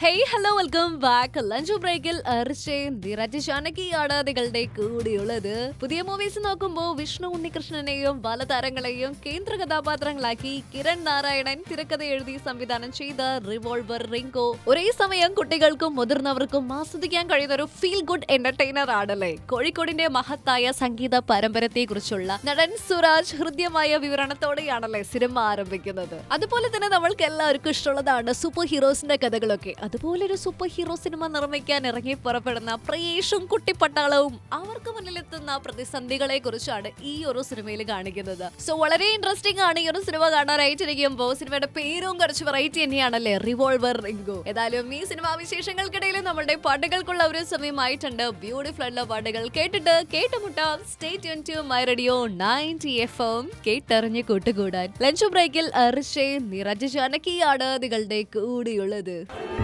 hey hello welcome back lunch ബ്രേക്കിൽ അർച്ചയും നിരജ് ജാനകിയാണ് നിങ്ങളുടെ കൂടിയുള്ളത് പുതിയ മൂവീസ് നോക്കുമ്പോൾ വിഷ്ണു ഉണ്ണികൃഷ്ണനെയും ബാലതാരങ്ങളെയും കേന്ദ്ര കഥാപാത്രങ്ങളാക്കി കിരൺ നാരായണൻ തിരക്കഥ എഴുതി സംവിധാനം ചെയ്ത റിവോൾവർ റിങ്കോ ഒരേ സമയം കുട്ടികൾക്കും മുതിർന്നവർക്കും ആസ്വദിക്കാൻ കഴിയുന്ന ഒരു ഫീൽ ഗുഡ് എന്റർടൈനർ ആണല്ലേ കോഴിക്കോടിന്റെ മഹത്തായ സംഗീത പരമ്പരത്തെ കുറിച്ചുള്ള നടൻ സുരാജ് ഹൃദ്യമായ വിവരണത്തോടെയാണല്ലേ സിനിമ ആരംഭിക്കുന്നത് അതുപോലെ തന്നെ നമ്മൾക്ക് എല്ലാവർക്കും ഇഷ്ടമുള്ളതാണ് സൂപ്പർ ഹീറോസിന്റെ കഥകളൊക്കെ അതുപോലെ ഒരു സൂപ്പർ ഹീറോ സിനിമ നിർമ്മിക്കാൻ ഇറങ്ങി പുറപ്പെടുന്ന പ്രയേഷും കുട്ടിപ്പട്ടാളവും അവർക്ക് മുന്നിലെത്തുന്ന പ്രതിസന്ധികളെ കുറിച്ചാണ് ഈ ഒരു സിനിമയിൽ കാണിക്കുന്നത് സോ വളരെ ഇൻട്രസ്റ്റിംഗ് ആണ് ഈ ഒരു സിനിമ കാണാനായിട്ടിരിക്കുമ്പോൾ സിനിമയുടെ പേരും കുറച്ച് വെറൈറ്റി തന്നെയാണല്ലേ റിവോൾവർ റിംഗോ ഏതായാലും ഈ സിനിമാ വിശേഷങ്ങൾക്കിടയിൽ നമ്മുടെ പാട്ടുകൾക്കുള്ള ഒരു സമയമായിട്ടുണ്ട് ബ്യൂട്ടിഫുൾ ആയിട്ടുള്ള പാട്ടുകൾ കേട്ടിട്ട് കേട്ടുമുട്ടാം stay tune to my radio ninety F M കേട്ടറിഞ്ഞ് കൂട്ടുകൂടാൻ ലഞ്ച് ബ്രേക്കിൽ അർഷേ നിറജ ജാനകിയാണ് നിങ്ങളുടെ കൂടിയുള്ളത്